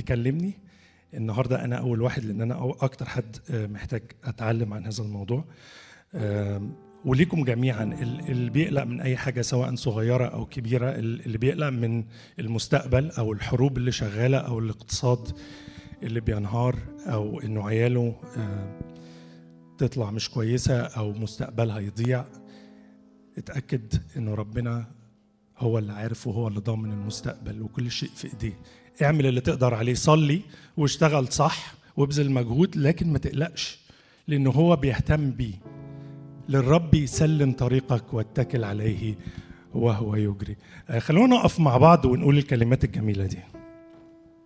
بيكلمني النهارده انا اول واحد لان انا أو- اكتر حد آه، محتاج اتعلم عن هذا الموضوع آم، وليكم جميعا ال- اللي بيقلق من اي حاجه سواء صغيره او كبيره ال- اللي بيقلق من المستقبل او الحروب اللي شغاله او الاقتصاد اللي بينهار او انه عياله آه، تطلع مش كويسه او مستقبلها يضيع اتاكد انه ربنا هو اللي عارف وهو اللي ضامن المستقبل وكل شيء في ايديه اعمل اللي تقدر عليه صلي واشتغل صح وابذل مجهود لكن ما تقلقش لانه هو بيهتم بيه للرب يسلم طريقك واتكل عليه وهو يجري آه، خلونا نقف مع بعض ونقول الكلمات الجميله دي